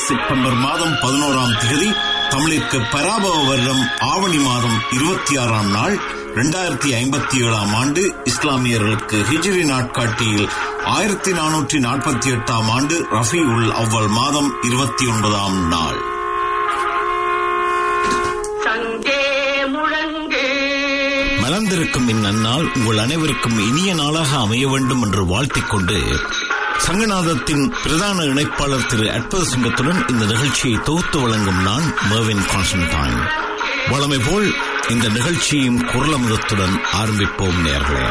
September மாதம் பதினோராம் தேதி தமிழிற்கு பராபவ வருடம் ஆவணி மாதம் இருபத்தி ஆறாம் நாள் இரண்டாயிரத்தி ஐம்பத்தி ஏழாம் ஆண்டு இஸ்லாமியர்களுக்கு ஹிஜ்ரி நாட்காட்டியில் ஆயிரத்தி நானூற்றி நாற்பத்தி எட்டாம் ஆண்டு ரஃபி உல் அவ்வல் மாதம் இருபத்தி ஒன்பதாம் நாள் சங்கே முழங்கு மலர்ந்திருக்கும் இந்நன்னாள் உங்கள் அனைவருக்கும் இனிய நாளாக அமைய வேண்டும் என்று வாழ்த்திக் கொண்டு சங்கநாதத்தின் பிரதான இணைப்பாளர் திரு அற்புத சிங்கத்துடன் இந்த நிகழ்ச்சியை தொகுத்து வழங்கும் நான் மேவின் கான்ஸ்டன்டைன் வளமை போல் இந்த நிகழ்ச்சியும் குரலமுதத்துடன் ஆரம்பிப்போம் நேர்களே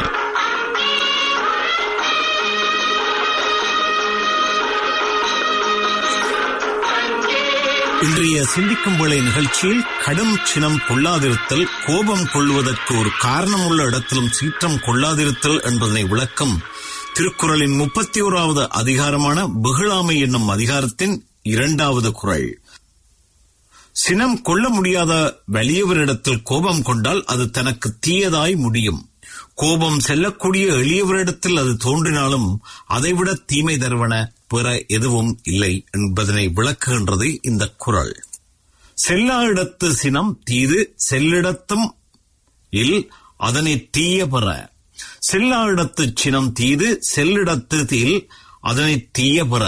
இன்றைய சிந்திக்கும் வேளை நிகழ்ச்சியில் கடும் சினம் கொள்ளாதிருத்தல் கோபம் கொள்வதற்கு ஒரு காரணம் உள்ள இடத்திலும் சீற்றம் கொள்ளாதிருத்தல் என்பதனை விளக்கம் திருக்குறளின் முப்பத்தி ஓராவது அதிகாரமான பிகிழாமை என்னும் அதிகாரத்தின் இரண்டாவது குறள் சினம் கொள்ள முடியாத வலியவரிடத்தில் கோபம் கொண்டால் அது தனக்கு தீயதாய் முடியும் கோபம் செல்லக்கூடிய எளியவரிடத்தில் அது தோன்றினாலும் அதைவிட தீமை தருவன பிற எதுவும் இல்லை என்பதனை விளக்குகின்றது இந்த குறள் செல்லா இடத்து சினம் தீது செல்லிடத்தும் இல் அதனை தீய பெற செல்லா இடத்து சினம் தீது செல்லிடத்து தீல் அதனை தீய பெற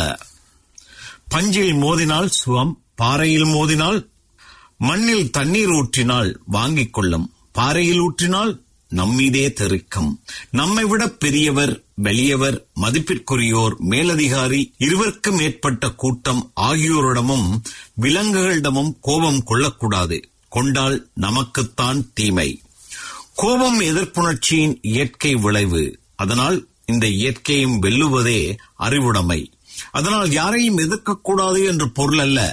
பஞ்சில் மோதினால் சுகம் பாறையில் மோதினால் மண்ணில் தண்ணீர் ஊற்றினால் வாங்கிக் கொள்ளும் பாறையில் ஊற்றினால் நம்மீதே தெறிக்கும் நம்மை விட பெரியவர் வெளியவர் மதிப்பிற்குரியோர் மேலதிகாரி இருவருக்கு மேற்பட்ட கூட்டம் ஆகியோரிடமும் விலங்குகளிடமும் கோபம் கொள்ளக்கூடாது கொண்டால் நமக்குத்தான் தீமை கோபம் எதிர்ப்புணர்ச்சியின் இயற்கை விளைவு அதனால் இந்த இயற்கையும் வெல்லுவதே அறிவுடைமை அதனால் யாரையும் எதிர்க்கக்கூடாது என்று பொருள் அல்ல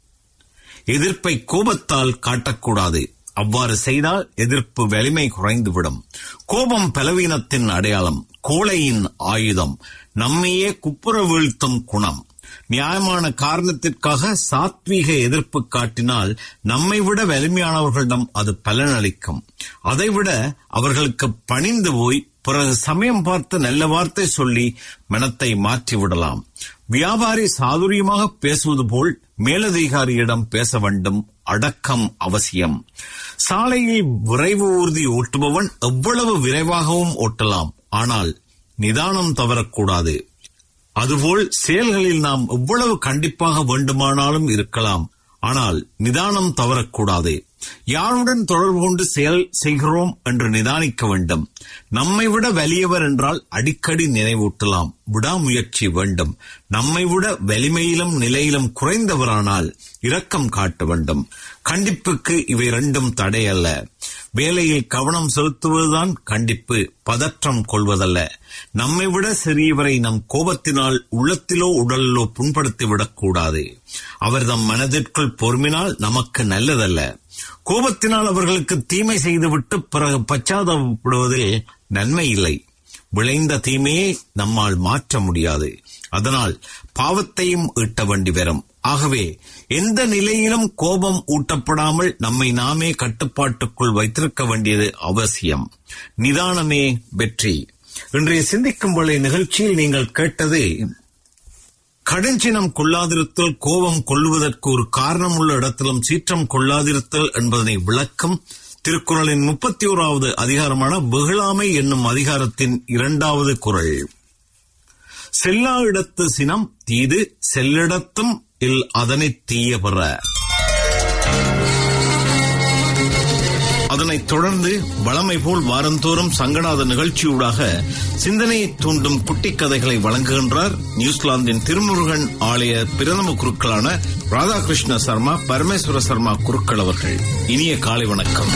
எதிர்ப்பை கோபத்தால் காட்டக்கூடாது அவ்வாறு செய்தால் எதிர்ப்பு வலிமை குறைந்துவிடும் கோபம் பலவீனத்தின் அடையாளம் கோழையின் ஆயுதம் நம்மையே குப்புற வீழ்த்தும் குணம் நியாயமான காரணத்திற்காக சாத்வீக எதிர்ப்பு காட்டினால் நம்மை விட வலிமையானவர்களிடம் அது பலனளிக்கும் அதைவிட அவர்களுக்கு பணிந்து போய் பிறகு சமயம் பார்த்து நல்ல வார்த்தை சொல்லி மனத்தை மாற்றிவிடலாம் வியாபாரி சாதுரியமாக பேசுவது போல் மேலதிகாரியிடம் பேச வேண்டும் அடக்கம் அவசியம் சாலையில் விரைவு ஊர்தி ஓட்டுபவன் எவ்வளவு விரைவாகவும் ஓட்டலாம் ஆனால் நிதானம் தவறக்கூடாது அதுபோல் செயல்களில் நாம் எவ்வளவு கண்டிப்பாக வேண்டுமானாலும் இருக்கலாம் ஆனால் நிதானம் தவறக்கூடாது யாருடன் தொடர்பு கொண்டு செயல் செய்கிறோம் என்று நிதானிக்க வேண்டும் நம்மை விட வலியவர் என்றால் அடிக்கடி நினைவூட்டலாம் விடாமுயற்சி வேண்டும் நம்மை விட வலிமையிலும் நிலையிலும் குறைந்தவரானால் இரக்கம் காட்ட வேண்டும் கண்டிப்புக்கு இவை இரண்டும் தடையல்ல வேலையில் கவனம் செலுத்துவதுதான் கண்டிப்பு பதற்றம் கொள்வதல்ல நம்மை விட சிறியவரை நம் கோபத்தினால் உள்ளத்திலோ உடலிலோ புண்படுத்திவிடக் கூடாது அவர் தம் மனதிற்குள் பொறுமினால் நமக்கு நல்லதல்ல கோபத்தினால் அவர்களுக்கு தீமை செய்துவிட்டு பிறகு பச்சாதாபப்படுவதில் நன்மை இல்லை விளைந்த தீமையை நம்மால் மாற்ற முடியாது அதனால் பாவத்தையும் ஈட்ட வேண்டி வரும் ஆகவே எந்த நிலையிலும் கோபம் ஊட்டப்படாமல் நம்மை நாமே கட்டுப்பாட்டுக்குள் வைத்திருக்க வேண்டியது அவசியம் நிதானமே வெற்றி இன்றைய சிந்திக்கும் வேளை நிகழ்ச்சியில் நீங்கள் கேட்டது கடுஞ்சினம் கொள்ளாதிருத்தல் கோபம் கொள்ளுவதற்கு ஒரு காரணம் உள்ள இடத்திலும் சீற்றம் கொள்ளாதிருத்தல் என்பதனை விளக்கம் திருக்குறளின் முப்பத்தி ஓராவது அதிகாரமான வெகுளாமை என்னும் அதிகாரத்தின் இரண்டாவது குறள் செல்லா இடத்து சினம் தீது செல்லிடத்தும் இல் அதனை தீய பெற அதனைத் தொடர்ந்து வளமை போல் வாரந்தோறும் சங்கநாத நிகழ்ச்சியூடாக சிந்தனையை தூண்டும் குட்டி கதைகளை வழங்குகின்றார் நியூசிலாந்தின் திருமுருகன் ஆலய பிரதம குருக்களான ராதாகிருஷ்ண சர்மா பரமேஸ்வர சர்மா குருக்கள் அவர்கள் இனிய காலை வணக்கம்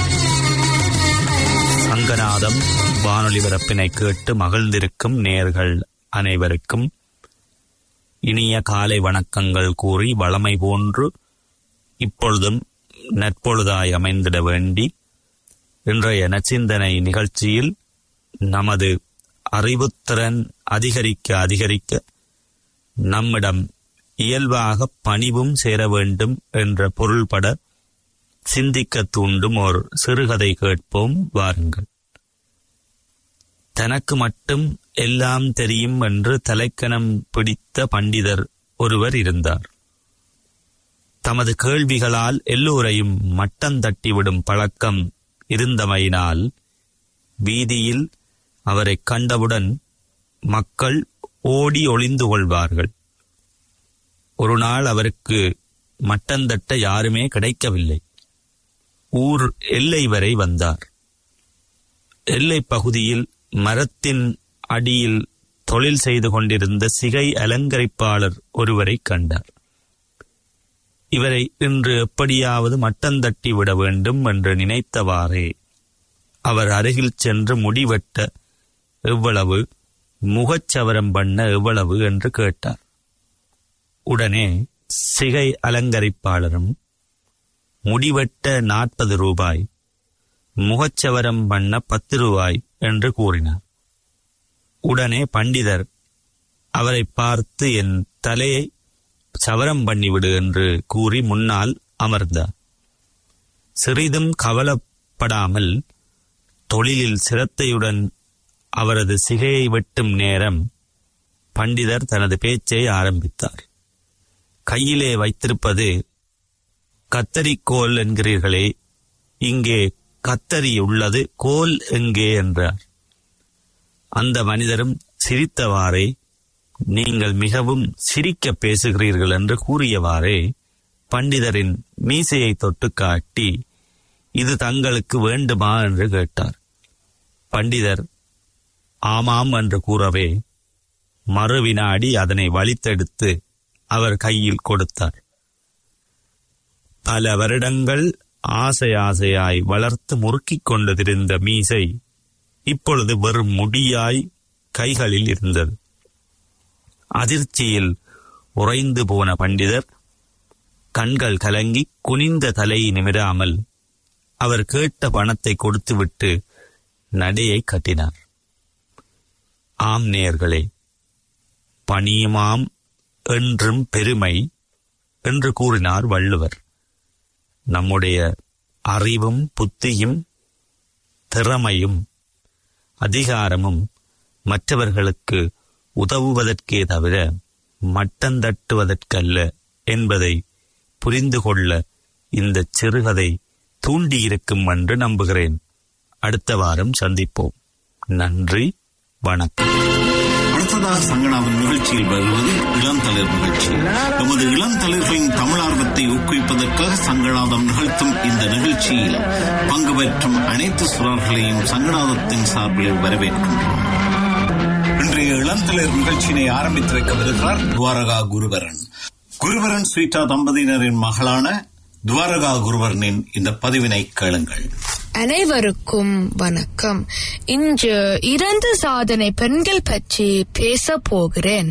சங்கநாதம் வானொலி வரப்பினை கேட்டு மகிழ்ந்திருக்கும் நேர்கள் அனைவருக்கும் இனிய காலை வணக்கங்கள் கூறி வளமை போன்று இப்பொழுதும் நற்பொழுதாய் அமைந்திட வேண்டி இன்றைய நச்சிந்தனை நிகழ்ச்சியில் நமது அறிவுத்திறன் அதிகரிக்க அதிகரிக்க நம்மிடம் இயல்பாக பணிவும் சேர வேண்டும் என்ற பொருள்பட சிந்திக்க தூண்டும் ஒரு சிறுகதை கேட்போம் வாருங்கள் தனக்கு மட்டும் எல்லாம் தெரியும் என்று தலைக்கணம் பிடித்த பண்டிதர் ஒருவர் இருந்தார் தமது கேள்விகளால் எல்லோரையும் மட்டம் தட்டிவிடும் பழக்கம் இருந்தமையினால் வீதியில் அவரைக் கண்டவுடன் மக்கள் ஓடி ஒளிந்து கொள்வார்கள் ஒரு நாள் அவருக்கு மட்டந்தட்ட யாருமே கிடைக்கவில்லை ஊர் எல்லை வரை வந்தார் எல்லை பகுதியில் மரத்தின் அடியில் தொழில் செய்து கொண்டிருந்த சிகை அலங்கரிப்பாளர் ஒருவரை கண்டார் இவரை இன்று எப்படியாவது மட்டந்தட்டி விட வேண்டும் என்று நினைத்தவாறே அவர் அருகில் சென்று முடிவெட்ட எவ்வளவு முகச்சவரம் பண்ண எவ்வளவு என்று கேட்டார் உடனே சிகை அலங்கரிப்பாளரும் முடிவெட்ட நாற்பது ரூபாய் முகச்சவரம் பண்ண பத்து ரூபாய் என்று கூறினார் உடனே பண்டிதர் அவரை பார்த்து என் தலையை சவரம் பண்ணிவிடு என்று கூறி முன்னால் அமர்ந்தார் சிறிதும் கவலைப்படாமல் தொழிலில் சிரத்தையுடன் அவரது சிகையை வெட்டும் நேரம் பண்டிதர் தனது பேச்சை ஆரம்பித்தார் கையிலே வைத்திருப்பது கத்தரிக்கோல் என்கிறீர்களே இங்கே கத்தரி உள்ளது கோல் எங்கே என்றார் அந்த மனிதரும் சிரித்தவாறே நீங்கள் மிகவும் சிரிக்க பேசுகிறீர்கள் என்று கூறியவாறே பண்டிதரின் மீசையை தொட்டு காட்டி இது தங்களுக்கு வேண்டுமா என்று கேட்டார் பண்டிதர் ஆமாம் என்று கூறவே மறுவினாடி அதனை வலித்தெடுத்து அவர் கையில் கொடுத்தார் பல வருடங்கள் ஆசை ஆசையாய் வளர்த்து முறுக்கிக் கொண்டதிருந்த மீசை இப்பொழுது வெறும் முடியாய் கைகளில் இருந்தது அதிர்ச்சியில் உறைந்து போன பண்டிதர் கண்கள் கலங்கி குனிந்த தலை நிமிராமல் அவர் கேட்ட பணத்தை கொடுத்துவிட்டு நடையை கட்டினார் ஆம் நேர்களே பணியுமாம் என்றும் பெருமை என்று கூறினார் வள்ளுவர் நம்முடைய அறிவும் புத்தியும் திறமையும் அதிகாரமும் மற்றவர்களுக்கு உதவுவதற்கே தவிர மட்டந்தட்டுவதற்கல்ல என்பதை புரிந்து கொள்ள இந்த சிறுகதை தூண்டியிருக்கும் என்று நம்புகிறேன் அடுத்த வாரம் சந்திப்போம் நன்றி வணக்கம் அடுத்ததாக சங்கடாவின் நிகழ்ச்சியில் வருவது இளந்தளிர் நிகழ்ச்சி எமது இளந்தளிர்களின் தமிழார்வத்தை ஊக்குவிப்பதற்காக சங்கடாதம் நிகழ்த்தும் இந்த நிகழ்ச்சியில் பங்கு பெற்றும் அனைத்து சுரர்களையும் சங்கடாதத்தின் சார்பில் வரவேற்கின்றோம் இன்றைய இளந்தளிர் நிகழ்ச்சியினை ஆரம்பித்து வைக்க வருகிறார் துவாரகா குருவரன் குருவரன் ஸ்வீட்டா தம்பதியினரின் மகளான துவாரகா குருவரனின் இந்த பதிவினை கேளுங்கள் அனைவருக்கும் வணக்கம் இன்று இரண்டு சாதனை பெண்கள் பற்றி பேச போகிறேன்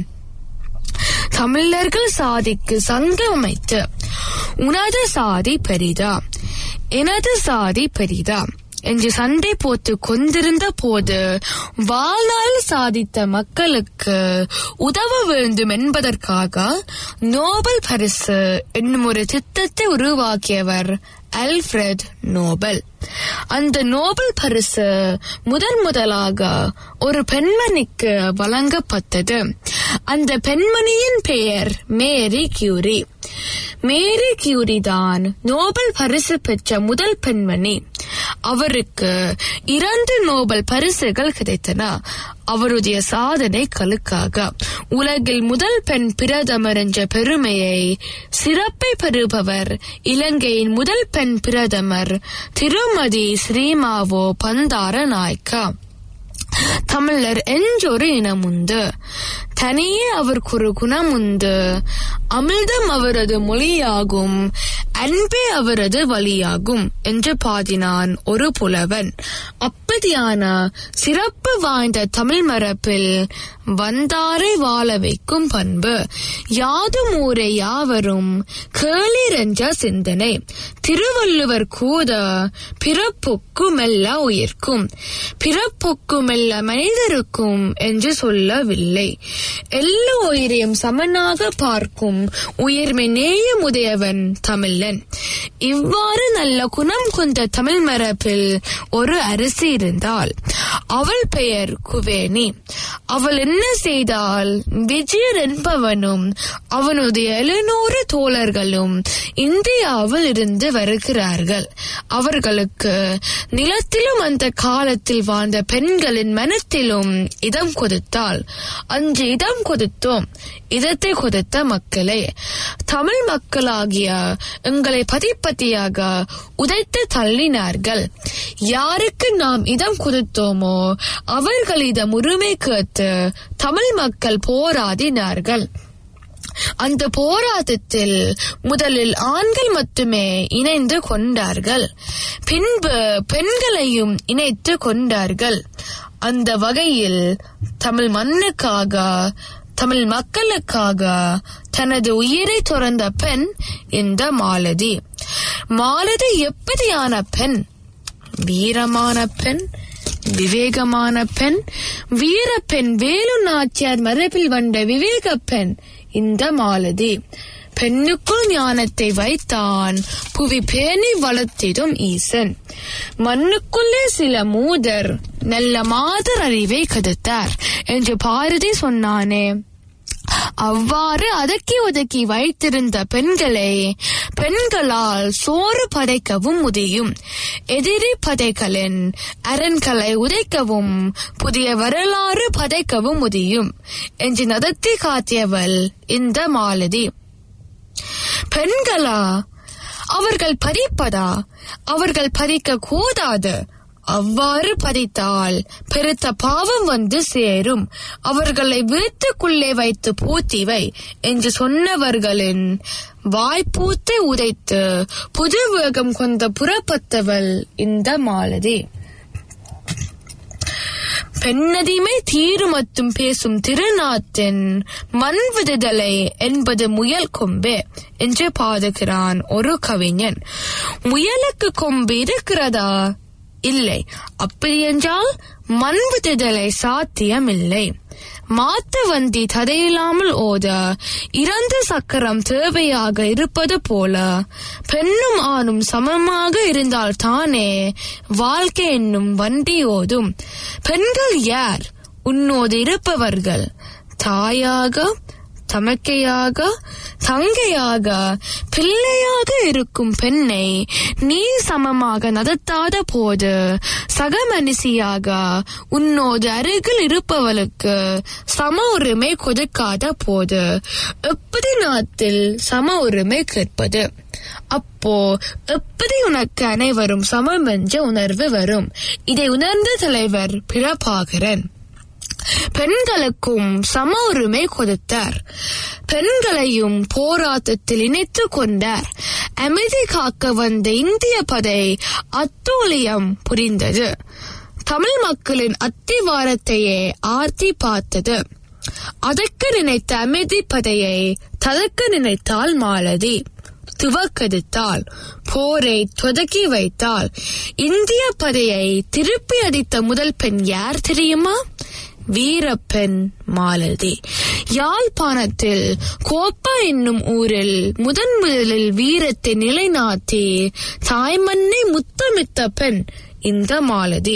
தமிழர்கள் சாதிக்கு சங்கம் அமைத்து உனது சாதி பெரிதா எனது சாதி பெரிதா என்று சண்டை போட்டு கொண்டிருந்த போது வாழ்நாள் சாதித்த மக்களுக்கு உதவ வேண்டும் என்பதற்காக நோபல் பரிசு என்னும் ஒரு திட்டத்தை உருவாக்கியவர் அல்ஃபிரட் நோபல் அந்த நோபல் பரிசு முதன் முதலாக ஒரு பெண்மணிக்கு வழங்கப்பட்டது அந்த பெண்மணியின் பெயர் மேரி கியூரி மேரி கியூரி தான் நோபல் பரிசு பெற்ற முதல் பெண்மணி அவருக்கு இரண்டு நோபல் பரிசுகள் கிடைத்தன அவருடைய சாதனைகளுக்காக உலகில் முதல் பெண் பிரதமர் என்ற பெருமையை சிறப்பை பெறுபவர் இலங்கையின் முதல் பெண் பிரதமர் திருமதி ஸ்ரீமாவோ பந்தார நாயக்கா தமிழர் என்றொரு இனமுண்டு தனியே அவருக்கு ஒரு குணமுண்டு அமிர்தம் அவரது மொழியாகும் அன்பே அவரது வழியாகும் என்று பாடினான் ஒரு புலவன் அப்படியான சிறப்பு வாய்ந்த தமிழ் மரபில் வந்தாரை வாழ வைக்கும் பண்பு யாதும் ஊரை யாவரும் கேளீர் என்ற சிந்தனை திருவள்ளுவர் கூத பிறப்புக்கு மெல்ல உயிர்க்கும் பிறப்புக்கு மெல்ல மனிதருக்கும் என்று சொல்லவில்லை எல்லா உயிரையும் சமனாக பார்க்கும் உயர்மை நேயமுடையவன் தமிழன் இவ்வாறு நல்ல குணம் கொண்ட தமிழ் மரபில் ஒரு அரசி இருந்தால் அவள் பெயர் குவேணி அவள் என்ன செய்தால் விஜயன் என்பவனும் அவனுடைய எழுநூறு தோழர்களும் இந்தியாவில் இருந்து வருகிறார்கள் அவர்களுக்கு நிலத்திலும் அந்த காலத்தில் வாழ்ந்த பெண்களின் மனத்திலும் இடம் கொடுத்தாள் அன்று இடம் கொடுத்தோம் இதத்தை கொடுத்த மக்களே தமிழ் மக்களாகிய எங்களை பதிப்பதியாக உதைத்து தள்ளினார்கள் யாருக்கு நாம் இடம் கொடுத்தோமோ அவர்களிடம் உரிமை கேட்டு தமிழ் மக்கள் போராடினார்கள் அந்த போராட்டத்தில் முதலில் ஆண்கள் மட்டுமே இணைந்து கொண்டார்கள் பின்பு பெண்களையும் இணைத்து கொண்டார்கள் அந்த வகையில் தமிழ் மண்ணுக்காக தமிழ் மக்களுக்காக தனது உயிரை துறந்த பெண் இந்த மாலதி மாலதி எப்படியான பெண் வீரமான பெண் விவேகமான பெண் வீரப்பெண் வேலு நாச்சியார் மரபில் வந்த விவேக பெண் இந்த மாலதி பெண்ணுக்குள் ஞானத்தை வைத்தான் புவி பேணி வளர்த்திடும் ஈசன் மண்ணுக்குள்ளே சில மூதர் நல்ல மாதர் அறிவை கதுத்தார் என்று பாரதி சொன்னானே அவ்வாறு அதக்கி ஒதுக்கி வைத்திருந்த பெண்களை பெண்களால் சோறு படைக்கவும் முடியும் எதிரி படைகளின் அரண்களை உதைக்கவும் புதிய வரலாறு படைக்கவும் முடியும் என்று நடத்தி காட்டியவள் இந்த மாலதி பெண்களா அவர்கள் பறிப்பதா அவர்கள் பறிக்க கூடாது அவ்வாறு பறித்தால் பெருத்த பாவம் வந்து சேரும் அவர்களை வீட்டுக்குள்ளே வைத்து பூத்திவை என்று சொன்னவர்களின் வாய்ப்பூத்தை உதைத்து புது வேகம் கொண்ட புறப்பட்டவள் இந்த மாலதி பெண்ணடிமை தீருமத்தும் பேசும் திருநாத்தின் மண் விடுதலை என்பது முயல் கொம்பே என்று பாடுகிறான் ஒரு கவிஞன் முயலுக்கு கொம்பு இருக்கிறதா இல்லை அப்படியென்றால் மண் விடுதலை சாத்தியமில்லை மாத்து வண்டி தடையில்லாமல் ஓத இறந்த சக்கரம் தேவையாக இருப்பது போல பெண்ணும் ஆணும் சமமாக இருந்தால் தானே வாழ்க்கை என்னும் வண்டி ஓதும் பெண்கள் யார் உன்னோடு இருப்பவர்கள் தாயாக தமக்கையாக தங்கையாக பிள்ளையாக இருக்கும் பெண்ணை நீ சமமாக நடத்தாத போது சக மனுஷியாக உன்னோடு அருகில் இருப்பவளுக்கு சம உரிமை கொடுக்காத போது எப்படி நாத்தில் சம உரிமை கேட்பது அப்போ எப்படி உனக்கு அனைவரும் சமம் என்ற உணர்வு வரும் இதை உணர்ந்த தலைவர் பிரபாகரன் பெண்களுக்கும் சம உரிமை கொடுத்தார் பெண்களையும் போராட்டத்தில் இணைத்துக் கொண்டார் அமைதி காக்க வந்த இந்திய படை அத்தூழியம் புரிந்தது தமிழ் மக்களின் அத்திவாரத்தையே ஆர்த்தி பார்த்தது அதற்கு நினைத்த அமைதி படையை ததக்க நினைத்தால் மாலதி துவக்கெடுத்தால் போரை தொடக்கி வைத்தால் இந்திய படையை திருப்பி அடித்த முதல் பெண் யார் தெரியுமா வீரப்பெண் மாலதி யாழ்ப்பாணத்தில் கோப்பா என்னும் ஊரில் முதன் முதலில் வீரத்தை நிலைநாட்டி தாய்மண்ணை முத்தமித்த பெண் இந்த மாலதி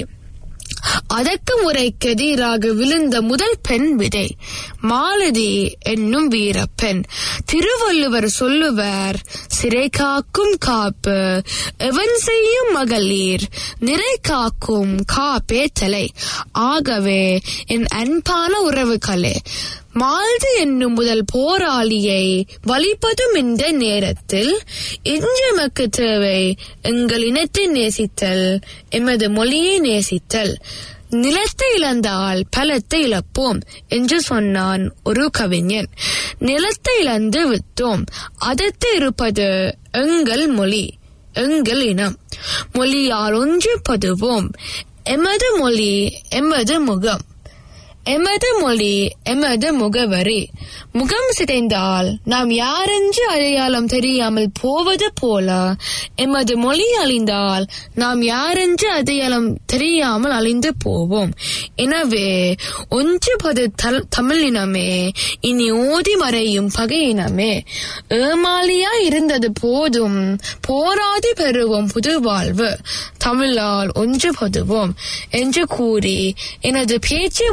அதற்கு முறைக்கு எதிராக விழுந்த முதல் பெண் விதை மாலதி என்னும் வீரப்பெண் திருவள்ளுவர் சொல்லுவர் சிறை காக்கும் காப்பு எவன் செய்யும் மகளிர் நிறை காக்கும் காப்பே தலை ஆகவே என் அன்பான உறவுகளே மால்தி என்னும் முதல் போராளியை வலிப்பதும் இந்த நேரத்தில் இன்றமக்கு தேவை எங்கள் இனத்தை நேசித்தல் எமது மொழியை நேசித்தல் நிலத்தை இழந்தால் பலத்தை இழப்போம் என்று சொன்னான் ஒரு கவிஞன் நிலத்தை இழந்து விட்டோம் அதற்கு இருப்பது எங்கள் மொழி எங்கள் இனம் மொழியால் ஒன்றுபடுவோம் எமது மொழி எமது முகம் எமது மொழி எமது முகவரி முகம் சிதைந்தால் நாம் யாரென்று அடையாளம் தெரியாமல் போவது போல எமது மொழி அழிந்தால் நாம் யாரென்று அடையாளம் தெரியாமல் அழிந்து போவோம் எனவே ஒன்றுபது தல்- தமிழினமே இனி ஓதி மறையும் பகையினமே ஏமாலியா இருந்தது போதும் போராடி பெறுவோம் புது வாழ்வு தமிழால் ஒன்றுபடுவோம் என்று கூறி எனது பேச்சை முடிக்கிறேன்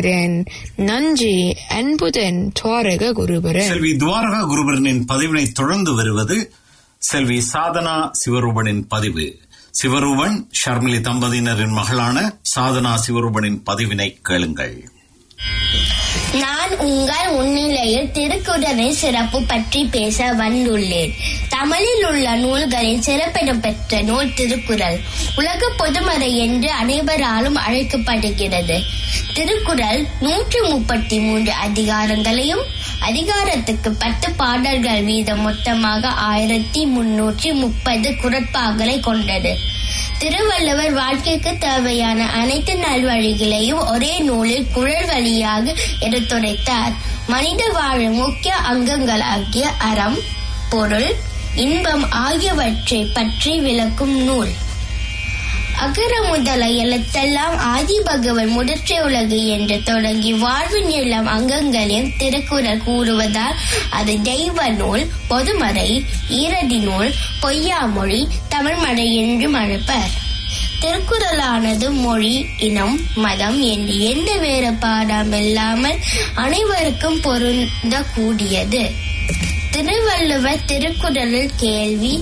விடைபெறுகிறேன் நன்றி அன்புதன் துவாரக குருபரன் செல்வி துவாரகா குருபரனின் பதிவினை தொடர்ந்து வருவது செல்வி சாதனா சிவரூபனின் பதிவு சிவரூபன் ஷர்மிலி தம்பதியினரின் மகளான சாதனா சிவரூபனின் பதிவினை கேளுங்கள் நான் உங்கள் முன்னிலையில் திருக்குறளின் சிறப்பு பற்றி பேச வந்துள்ளேன் தமிழில் உள்ள நூல்களில் சிறப்பிடம் பெற்ற நூல் திருக்குறள் உலக பொதுமறை என்று அனைவராலும் அழைக்கப்படுகிறது திருக்குறள் நூற்றி முப்பத்தி மூன்று அதிகாரங்களையும் அதிகாரத்துக்கு பத்து பாடல்கள் வீதம் மொத்தமாக ஆயிரத்தி முன்னூற்றி முப்பது குரட்பாக்களை கொண்டது திருவள்ளுவர் வாழ்க்கைக்கு தேவையான அனைத்து நல்வழிகளையும் ஒரே நூலில் குழல் வழியாக எடுத்துரைத்தார் மனித வாழும் முக்கிய அங்கங்களாகிய அறம் பொருள் இன்பம் ஆகியவற்றை பற்றி விளக்கும் நூல் அகர முதல எழுத்தெல்லாம் ஆதி பகவன் முதற்றை உலகு என்று தொடங்கி வாழ்வின் எல்லாம் அங்கங்களையும் திருக்குறள் கூறுவதால் அது தெய்வ நூல் பொதுமறை ஈரடி நூல் பொய்யாமொழி தமிழ்மறை என்றும் அழைப்பர் திருக்குறளானது மொழி இனம் மதம் என்று எந்த வேறுபாடும் இல்லாமல் அனைவருக்கும் பொருந்தக்கூடியது திருவள்ளுவர் திருக்குறளில் கேள்வி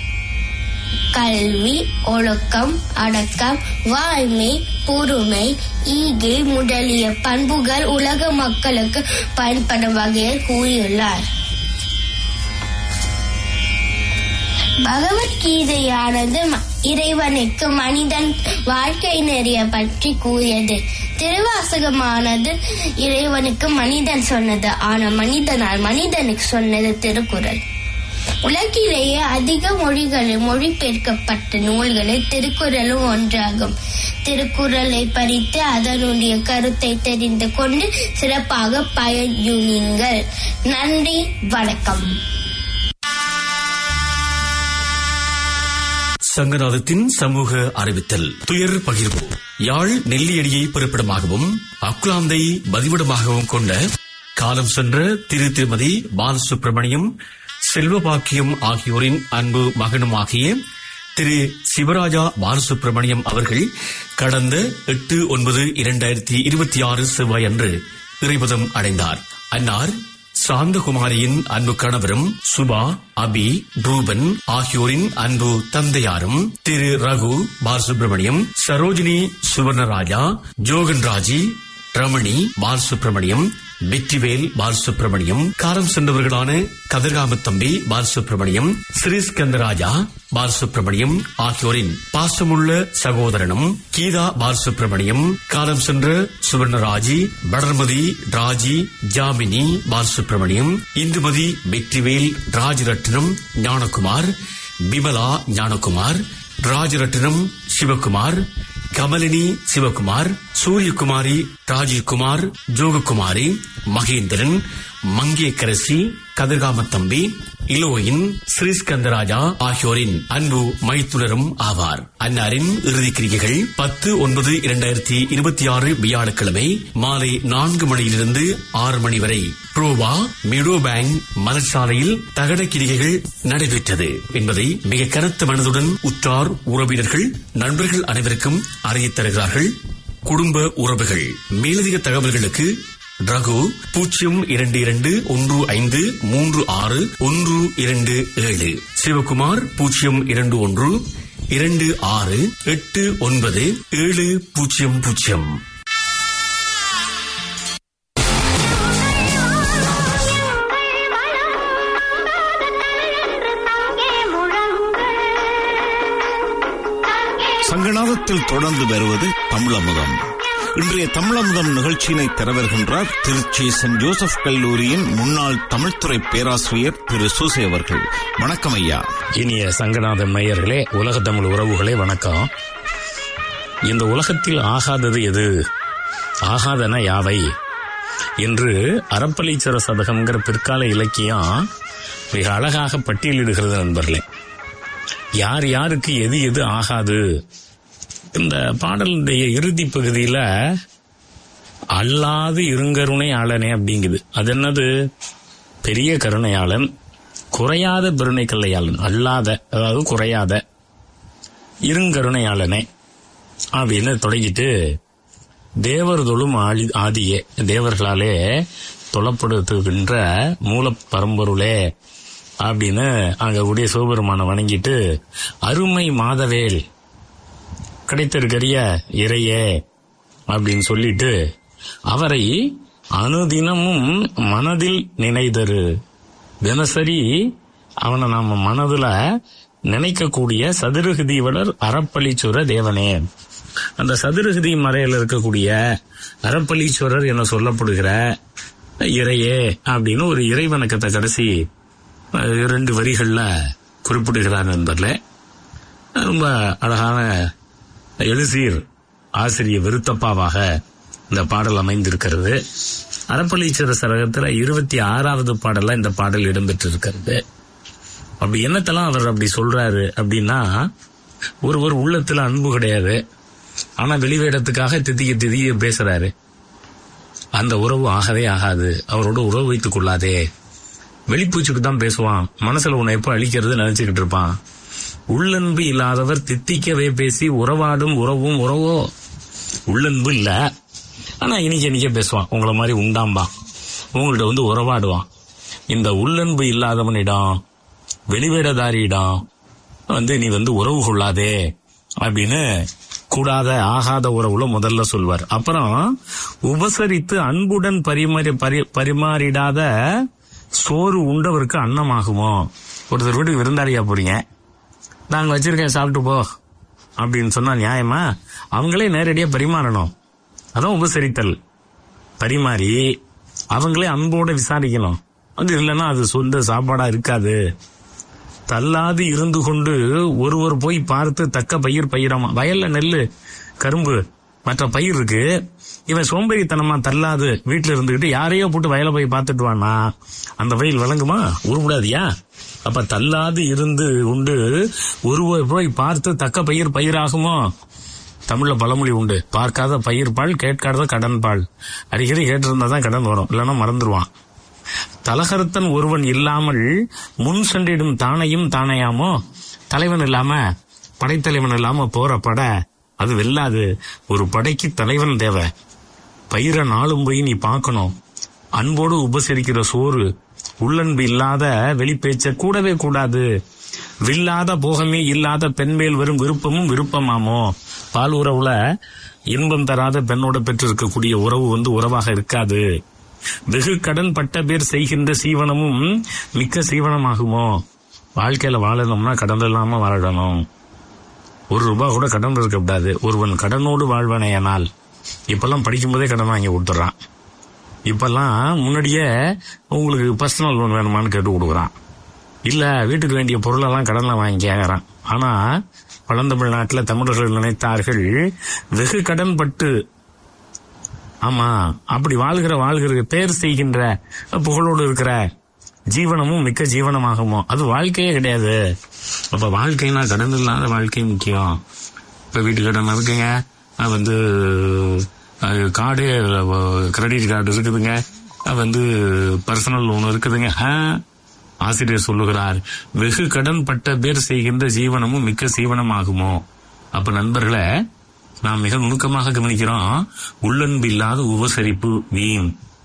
கல்வி ஒழுக்கம் அடக்கம் வாய்மை பொறுமை ஈகை முதலிய பண்புகள் உலக மக்களுக்கு பயன்படும் வகையில் கூறியுள்ளார் பகவத்கீதையானது ம- இறைவனுக்கு மனிதன் வாழ்க்கை நெறிய பற்றி கூறியது திருவாசகமானது இறைவனுக்கு மனிதன் சொன்னது ஆனா மனிதனால் மனிதனுக்கு சொன்னது திருக்குறள் உலகிலேயே அதிக மொழிகளில் மொழிபெயர்க்கப்பட்ட நூல்களில் திருக்குறளும் ஒன்றாகும் திருக்குறளை படித்து அதனுடைய கருத்தை தெரிந்து கொண்டு சிறப்பாக பயனுங்கள் நன்றி வணக்கம் சங்கநாதத்தின் சமூக அறிவித்தல் துயர் பகிர்வு யாழ் நெல்லியடியை பிறப்பிடமாகவும் அக்குலாந்தை பதிவிடமாகவும் கொண்ட காலம் சென்ற திரு திருமதி பாலசுப்பிரமணியம் செல்வபாக்கியம் ஆகியோரின் அன்பு மகனுமாகிய திரு சிவராஜா பாலசுப்பிரமணியம் அவர்கள் கடந்த எட்டு ஒன்பது இரண்டாயிரத்தி இருபத்தி ஆறு செவ்வாய் அன்று இறைபதம் அடைந்தார் அன்னார் சாந்தகுமாரியின் அன்பு கணவரும் சுபா அபி ரூபன் ஆகியோரின் அன்பு தந்தையாரும் திரு ரகு பாலசுப்ரமணியம் சரோஜினி சுவர்ணராஜா ஜோகன்ராஜி ரமணி பாலசுப்ரமணியம் வெற்றிவேல் பாலசுப்ரமணியம் காலம் சென்றவர்களான கதிர்காம தம்பி பாலசுப்ரமணியம் ஸ்ரீஸ்கந்தராஜா பாலசுப்ரமணியம் ஆகியோரின் பாசமுள்ள சகோதரனும் கீதா பாலசுப்ரமணியம் காலம் சென்ற சுவர்ணராஜி வளர்மதி ராஜி ஜாமினி பாலசுப்ரமணியம் இந்துமதி வெற்றிவேல் ராஜரட்னம் ஞானகுமார் விமலா ஞானகுமார் ராஜரட்னம் சிவகுமார் கமலினி சிவகுமார் சூரியகுமாரி ராஜீவ்குமார் ஜோககுமாரி மகேந்திரன் மங்கேக்கரசி கதிர்காமத்தம்பி இலோயின் ஸ்ரீஸ்கந்தராஜா ஆகியோரின் அன்பு மைத்துனரும் ஆவார் அன்னாரின் இறுதிக் கிரிகைகள் பத்து ஒன்பது இரண்டாயிரத்தி இருபத்தி ஆறு வியாழக்கிழமை மாலை நான்கு மணியிலிருந்து ஆறு மணி வரை புரோவா மிடோ பேங்க் மலர்சாலையில் தகட கிரிகைகள் நடைபெற்றது என்பதை மிக கனத்த மனதுடன் உற்றார் உறவினர்கள் நண்பர்கள் அனைவருக்கும் அறியத் தருகிறார்கள் குடும்ப உறவுகள் மேலதிக தகவல்களுக்கு ரகு பூஜ்ஜியம் இரண்டு இரண்டு ஒன்று ஐந்து மூன்று ஆறு ஒன்று இரண்டு ஏழு சிவகுமார் பூஜ்ஜியம் இரண்டு ஒன்று இரண்டு ஆறு எட்டு ஒன்பது ஏழு பூஜ்ஜியம் பூஜ்ஜியம் சங்கநாதத்தில் தொடர்ந்து வருவது தமிழமுதம் இன்றைய தமிழமுதம் நிகழ்ச்சியினை தரவருகின்றார் திருச்சி சென்ட் ஜோசப் கல்லூரியின் முன்னாள் தமிழ்துறை பேராசிரியர் திரு சூசை அவர்கள் வணக்கம் ஐயா இனிய சங்கநாதன் மையர்களே உலக தமிழ் உறவுகளே வணக்கம் இந்த உலகத்தில் ஆகாதது எது ஆகாதன யாவை என்று அறப்பளீச்சர சதகம்ங்கிற பிற்கால இலக்கியம் மிக அழகாக பட்டியலிடுகிறது நண்பர்களே யார் யாருக்கு எது எது ஆகாது இந்த பாடலுடைய இறுதி பகுதியில அல்லாது இருங்கருணை ஆளனே அப்படிங்குது அது என்னது பெரிய கருணையாளன் குறையாத பெருணை கல்லையாளன் அல்லாத அதாவது குறையாத இருங்கருணையாளனே அப்படின்னு தொடங்கிட்டு தேவர் தொழும் ஆளி- ஆதியே தேவர்களாலே தொழப்படுத்துகின்ற மூல பரம்பொருளே அப்படின்னு அங்க கூடிய சிவபெருமானை வணங்கிட்டு அருமை மாதவேல் கிடைத்திருக்கிற இறையே அப்படின்னு சொல்லிட்டு அவரை அனுதினமும் மனதில் நினைதரு தினசரி அவனை நாம மனதுல நினைக்கக்கூடிய சதுரகிதீவலர் அறப்பளீச்சுர தேவனே அந்த சதுரகிதி மறையில இருக்கக்கூடிய அறப்பளீஸ்வரர் என சொல்லப்படுகிற இறையே அப்படின்னு ஒரு இறை வணக்கத்தை கடைசி அஹ், இரண்டு வரிகள்ல குறிப்பிடுகிறார் நண்பர்ல ரொம்ப அழகான எழுசீர் ஆசிரியர் விருத்தப்பாவாக இந்த பாடல் அமைந்திருக்கிறது அறப்பளீச்சர சரகத்துல இருபத்தி ஆறாவது பாடல்ல இந்த பாடல் இடம்பெற்றிருக்கிறது அப்படி என்னத்தெல்லாம் அவர் அப்படி சொல்றாரு அப்படின்னா ஒருவர் உள்ளத்துல அன்பு கிடையாது ஆனா வெளிவேடத்துக்காக திதிக்க திதிய பேசுறாரு அந்த உறவு ஆகவே ஆகாது அவரோட உறவு வைத்துக் கொள்ளாதே வெளிப்பூச்சுக்கு தான் பேசுவான் மனசுல உன்னை எப்ப அழிக்கிறது நினைச்சுக்கிட்டு இருப்பான் உள்ளன்பு இல்லாதவர் தித்திக்கவே பேசி உறவாடும் உறவும் உறவோ உள்ளன்பு இல்ல ஆனா இனிக்க இனிக்க பேசுவான் உங்களை மாதிரி உண்டாம்பா உங்கள்ட்ட வந்து உறவாடுவான் இந்த உள்ளன்பு இல்லாதவனிடம் வெளிவேடதாரியிடம் வந்து நீ வந்து உறவு கொள்ளாதே அப்படின்னு கூடாத ஆகாத உறவுல முதல்ல சொல்வார் அப்புறம் உபசரித்து அன்புடன் பரிமாறி பரி- பரிமாறிடாத சோறு உண்டவருக்கு அன்னமாகுமோ ஒருத்தர் வீட்டுக்கு விருந்தாளியா போறீங்க நாங்க வச்சிருக்கேன் சாப்பிட்டு போ அப்படின்னு சொன்னா நியாயமா அவங்களே நேரடியா பரிமாறணும் அதான் உபசரித்தல் பரிமாறி அவங்களே அன்போட விசாரிக்கணும் அது இல்லைன்னா அது சொந்த சாப்பாடா இருக்காது தள்ளாது இருந்து கொண்டு ஒருவர் போய் பார்த்து தக்க பயிர் பயிராமா வயல்ல நெல்லு கரும்பு மற்ற பயிர் இருக்கு இவன் சோம்பேறித்தனமா தள்ளாது வீட்டுல இருந்துகிட்டு யாரையோ போட்டு வயலை போய் பார்த்துட்டு வானா அந்த வயல் விளங்குமா உருப்படாதியா அப்ப தள்ளாது இருந்து உண்டு ஒருவர் போய் பார்த்து தக்க பயிர் பயிராகுமோ தமிழ்ல பழமொழி உண்டு பார்க்காத பயிர் பால் கேட்காத கடன் பால் அடிக்கடி கேட்டிருந்தா தான் கடன் வரும் இல்லைன்னா மறந்துடுவான் தலகருத்தன் ஒருவன் இல்லாமல் முன் சென்றிடும் தானையும் தானையாமோ தலைவன் இல்லாம படைத்தலைவன் இல்லாம போற படை அது வெல்லாது ஒரு படைக்கு தலைவன் தேவை பயிரை நாளும் போய் நீ பார்க்கணும் அன்போடு உபசரிக்கிற சோறு உள்ளன்பு இல்லாத வெளிப்பேச்ச கூடவே கூடாது வில்லாத போகமே இல்லாத பெண்மேல் வரும் விருப்பமும் விருப்பமாமோ பால் உறவுல இன்பம் தராத பெண்ணோட பெற்றிருக்கக்கூடிய உறவு வந்து உறவாக இருக்காது வெகு கடன் பட்ட பேர் செய்கின்ற சீவனமும் மிக்க சீவனமாகுமோ வாழ்க்கையில வாழணும்னா கடன் இல்லாம வாழணும் ஒரு ரூபாய் கூட கடன் இருக்கக்கூடாது ஒருவன் கடனோடு வாழ்வனையானால் இப்பெல்லாம் படிக்கும்போதே கடன் வாங்கி கொடுத்துறான் இப்பெல்லாம் முன்னாடியே உங்களுக்கு பர்சனல் லோன் வேணுமான்னு கேட்டு கொடுக்குறான் இல்ல வீட்டுக்கு வேண்டிய பொருளெல்லாம் கடன்ல வாங்கி கேட்கறான் ஆனா பழந்தமிழ்நாட்டில் தமிழர்கள் நினைத்தார்கள் வெகு கடன் பட்டு ஆமா அப்படி வாழ்கிற வாழ்கிற பேர் செய்கின்ற புகழோடு இருக்கிற ஜீவனமும் மிக்க ஜீவனமாகுமோ அது வாழ்க்கையே கிடையாது அப்ப வாழ்க்கைனா கடன் இல்லாத வாழ்க்கை முக்கியம் இப்ப வீட்டு கடன் இருக்குங்க அது வந்து அது கார்டு கிரெடிட் கார்டு இருக்குதுங்க அது வந்து பர்சனல் லோன் இருக்குதுங்க ஆ, ஆசிரியர் சொல்லுகிறார் வெகு கடன் பட்ட பேர் செய்கின்ற ஜீவனமும் மிக்க சீவனமாகுமோ அப்ப நண்பர்களே நாம் மிக நுணுக்கமாக கவனிக்கிறோம் உள்ளன்பு இல்லாத உபசரிப்பு வீண்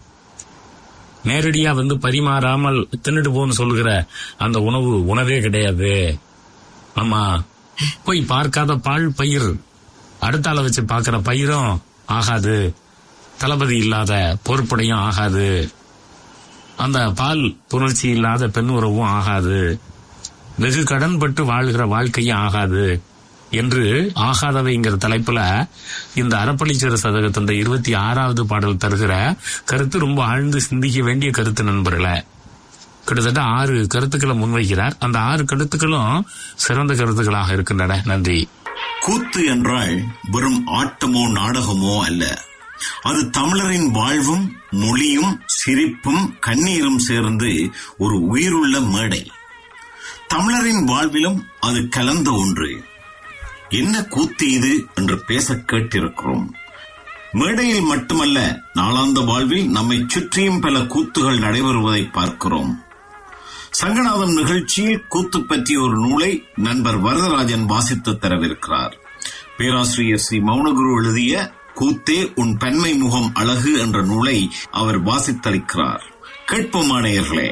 நேரடியா வந்து பரிமாறாமல் தின்னுட்டு போன்னு சொல்லுகிற அந்த உணவு உணவே கிடையாது ஆமா போய் பார்க்காத பால் பயிர் அடுத்த ஆளை வச்சு பார்க்கிற பயிரும் ஆகாது தளபதி இல்லாத பொறுப்படையும் ஆகாது அந்த பால் புணர்ச்சி இல்லாத பெண் உறவும் ஆகாது வெகு கடன்பட்டு வாழ்கிற வாழ்க்கையும் ஆகாது என்று ஆகாதவைங்கிற தலைப்புல இந்த அறப்பளிச்சர சதகத்தின் இருபத்தி ஆறாவது பாடல் தருகிற கருத்து ரொம்ப ஆழ்ந்து சிந்திக்க வேண்டிய கருத்து நண்பர்களே கிட்டத்தட்ட ஆறு கருத்துக்களை முன்வைக்கிறார் அந்த ஆறு கருத்துக்களும் சிறந்த கருத்துக்களாக இருக்கின்றன நன்றி கூத்து என்றால் வெறும் ஆட்டமோ நாடகமோ அல்ல அது தமிழரின் வாழ்வும் மொழியும் சிரிப்பும் கண்ணீரும் சேர்ந்து ஒரு உயிருள்ள மேடை தமிழரின் வாழ்விலும் அது கலந்த ஒன்று என்ன கூத்து இது என்று பேச கேட்டிருக்கிறோம் மேடையில் மட்டுமல்ல நாளாந்த வாழ்வில் நம்மை சுற்றியும் பல கூத்துகள் நடைபெறுவதை பார்க்கிறோம் சங்கநாதன் நிகழ்ச்சியில் கூத்து பற்றிய ஒரு நூலை நண்பர் வரதராஜன் வாசித்து தரவிருக்கிறார் பேராசிரியர் ஸ்ரீ மௌனகுரு எழுதிய கூத்தே உன் பன்மை முகம் அழகு என்ற நூலை அவர் வாசித்தளிக்கிறார் கேட்போமா நேயர்களே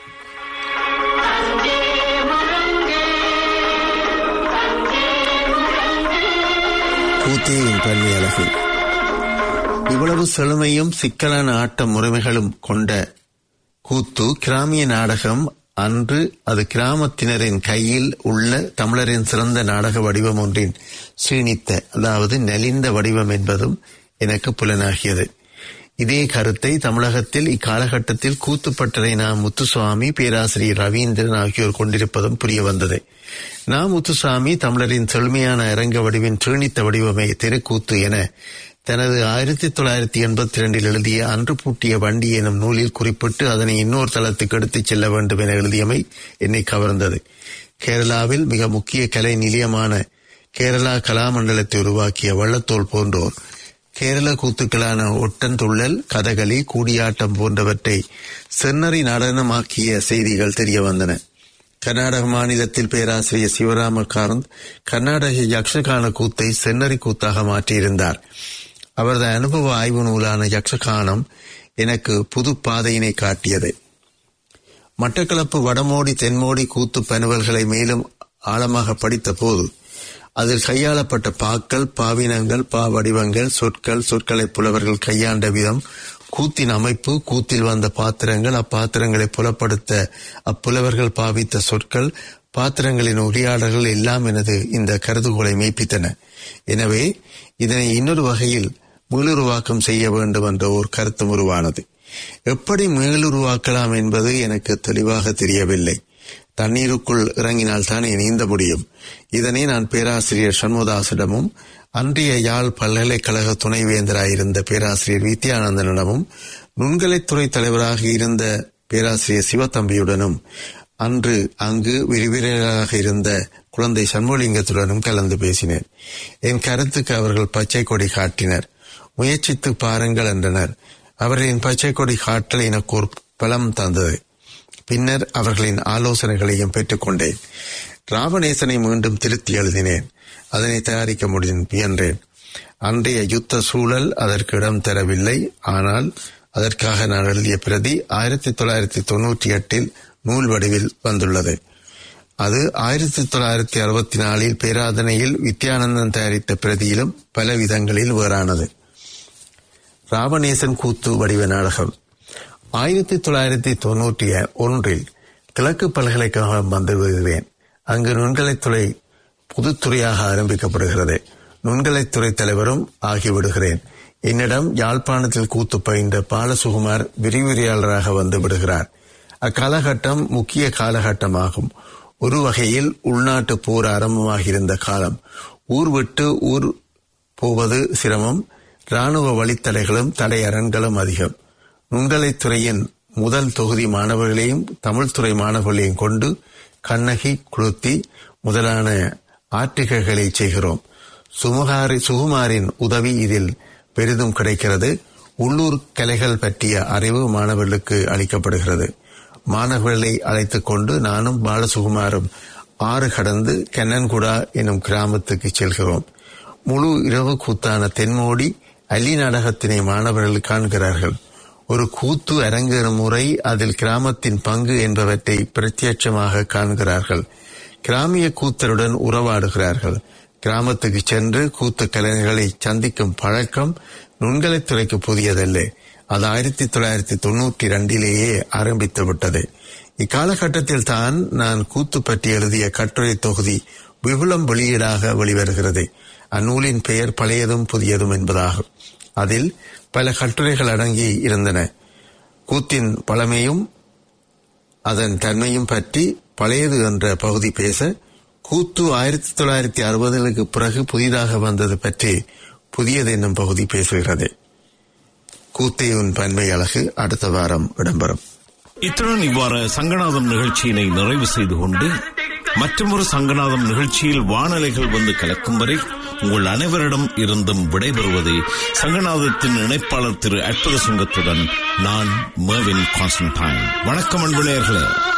கூத்தேயின் பன்மை அழகு இவ்வளவு செழுமையும் சிக்கலான ஆட்ட முறைமைகளும் கொண்ட கூத்து கிராமிய நாடகம் அன்று அது கிராமத்தினரின் கையில் உள்ள தமிழரின் சிறந்த நாடக வடிவம் ஒன்றின் சீனித்த அதாவது நலிந்த வடிவம் என்பதும் எனக்கு புலனாகியது இதே கருத்தை தமிழகத்தில் இக்காலகட்டத்தில் கூத்துப்பட்டறை நா முத்துசுவாமி பேராசிரியர் ரவீந்திரன் ஆகியோர் கொண்டிருப்பதும் புரிய வந்தது நா முத்துசாமி தமிழரின் செழுமையான அரங்க வடிவின் சீணித்த வடிவமே தெருக்கூத்து என தனது ஆயிரத்தி தொள்ளாயிரத்தி எண்பத்தி இரண்டில் எழுதிய அன்று பூட்டிய வண்டி எனும் நூலில் குறிப்பிட்டு அதனை இன்னொரு தளத்துக்கு எடுத்துச் செல்ல வேண்டும் என எழுதியமை என்னை கவர்ந்தது கேரளாவில் மிக முக்கிய கலை நிலையமான கேரளா கலாமண்டலத்தை உருவாக்கிய வள்ளத்தோல் போன்றோர் கேரள கூத்துக்களான ஒட்டன்துள்ளல் கதகளி கூடியாட்டம் போன்றவற்றை சென்னறி நடனமாக்கிய செய்திகள் தெரிய வந்தன கர்நாடக மாநிலத்தில் பேராசிரியர் சிவராம காரந்த் கர்நாடக யக்ஷகான கூத்தை சென்னறி கூத்தாக மாற்றியிருந்தார் அவரது அனுபவ ஆய்வு நூலான யக்ஷகானம் எனக்கு புது பாதையினை காட்டியது மட்டக்களப்பு வடமோடி தென்மோடி கூத்து பனுவல்களை மேலும் ஆழமாக படித்த போது அதில் கையாளப்பட்ட பாக்கள் பாவினங்கள் பா வடிவங்கள் சொற்கள் சொற்களை புலவர்கள் கையாண்ட விதம் கூத்தின் அமைப்பு கூத்தில் வந்த பாத்திரங்கள் அப்பாத்திரங்களை புலப்படுத்த அப்புலவர்கள் பாவித்த சொற்கள் பாத்திரங்களின் உரையாடல்கள் எல்லாம் எனது இந்த கருதுகோளை மெய்ப்பித்தன எனவே இதனை இன்னொரு வகையில் மீளுருவாக்கம் செய்ய வேண்டும் என்ற ஒரு கருத்தும் உருவானது எப்படி மீளுருவாக்கலாம் என்பது எனக்கு தெளிவாக தெரியவில்லை தண்ணீருக்குள் இறங்கினால் தானே நீந்த முடியும் இதனை நான் பேராசிரியர் சண்முதாசிடமும் அன்றைய யாழ் பல்கலைக்கழக துணைவேந்தராயிருந்த பேராசிரியர் வித்யானந்தனிடமும் நுண்கலைத்துறை தலைவராக இருந்த பேராசிரியர் சிவத்தம்பியுடனும் அன்று அங்கு விரிவிரையாக இருந்த குழந்தை சண்முலிங்கத்துடனும் கலந்து பேசினேன் என் கருத்துக்கு அவர்கள் பச்சை கொடி காட்டினர் முயற்சித்து பாருங்கள் என்றனர் அவர்களின் பச்சை கொடி காட்டல் எனக்கு ஒரு பலம் தந்தது பின்னர் அவர்களின் ஆலோசனைகளையும் பெற்றுக்கொண்டேன் ராவணேசனை மீண்டும் திருத்தி எழுதினேன் அதனை தயாரிக்க முடியும் என்றேன் அன்றைய யுத்த சூழல் அதற்கு இடம் தரவில்லை ஆனால் அதற்காக நான் எழுதிய பிரதி ஆயிரத்தி தொள்ளாயிரத்தி தொன்னூற்றி எட்டில் நூல் வடிவில் வந்துள்ளது அது ஆயிரத்தி தொள்ளாயிரத்தி அறுபத்தி நாலில் பேராதனையில் வித்யானந்தன் தயாரித்த பிரதியிலும் பல விதங்களில் வேறானது ராவணேசன் கூத்து வடிவ நாடகம் ஆயிரத்தி தொள்ளாயிரத்தி தொன்னூற்றி ஒன்றில் கிழக்கு பல்கலைக்கழகம் வந்து விடுகிறேன் அங்கு நுண்கலைத்துறை புதுத்துறையாக ஆரம்பிக்கப்படுகிறது நுண்கலைத்துறை தலைவரும் ஆகிவிடுகிறேன் என்னிடம் யாழ்ப்பாணத்தில் கூத்து பயின்ற பாலசுகுமார் விரிவுரையாளராக வந்து விடுகிறார் அக்காலகட்டம் முக்கிய காலகட்டமாகும் ஒரு வகையில் உள்நாட்டு போர் ஆரம்பமாக இருந்த காலம் ஊர் விட்டு ஊர் போவது சிரமம் ராணுவ வழித்தடைகளும் தடையரண்களும் அதிகம் நுண்கலைத்துறையின் முதல் தொகுதி மாணவர்களையும் தமிழ்துறை மாணவர்களையும் கொண்டு கண்ணகி குளுத்தி முதலான ஆற்றிகைகளை செய்கிறோம் சுமுகாரி சுகுமாரின் உதவி இதில் பெரிதும் கிடைக்கிறது உள்ளூர் கலைகள் பற்றிய அறிவு மாணவர்களுக்கு அளிக்கப்படுகிறது மாணவர்களை அழைத்துக் கொண்டு நானும் பாலசுகுமாரும் ஆறு கடந்து கண்ணன்குடா எனும் கிராமத்துக்கு செல்கிறோம் முழு இரவு கூத்தான தென்மோடி அலி நாடகத்தினை மாணவர்கள் காண்கிறார்கள் ஒரு கூத்து அரங்கேறும் முறை அதில் கிராமத்தின் பங்கு என்பவற்றை பிரத்யட்சமாக காண்கிறார்கள் கிராமிய கூத்தருடன் உறவாடுகிறார்கள் கிராமத்துக்கு சென்று கூத்து கலைஞர்களை சந்திக்கும் பழக்கம் நுண்கலைத்துறைக்கு புதியதல்ல அது ஆயிரத்தி தொள்ளாயிரத்தி தொன்னூற்றி இரண்டிலேயே ஆரம்பித்து விட்டது இக்காலகட்டத்தில் தான் நான் கூத்து பற்றி எழுதிய கட்டுரை தொகுதி விபுலம் வெளியீடாக வெளிவருகிறது அந்நூலின் பெயர் பழையதும் புதியதும் என்பதாகும் அதில் பல கட்டுரைகள் அடங்கி இருந்தன கூத்தின் பழமையும் அதன் தன்மையும் பற்றி பழையது என்ற பகுதி பேச கூத்து ஆயிரத்தி தொள்ளாயிரத்தி அறுபதுகளுக்கு பிறகு புதிதாக வந்தது பற்றி புதியது என்னும் பகுதி பேசுகிறது கூத்தையின் பன்மை அழகு அடுத்த வாரம் இடம்பெறும் இத்துடன் இவ்வாறு சங்கநாதம் நிகழ்ச்சியினை நிறைவு செய்து கொண்டு மற்றொரு சங்கநாதம் நிகழ்ச்சியில் வானலைகள் வந்து கலக்கும் வரை உங்கள் அனைவரிடம் இருந்தும் விடைபெறுவது சங்கநாதத்தின் இணைப்பாளர் திரு அற்புத சுங்கத்துடன் நான் மேவின் கான்ஸ்டன்டைன் வணக்கம் அன்பு நேயர்களே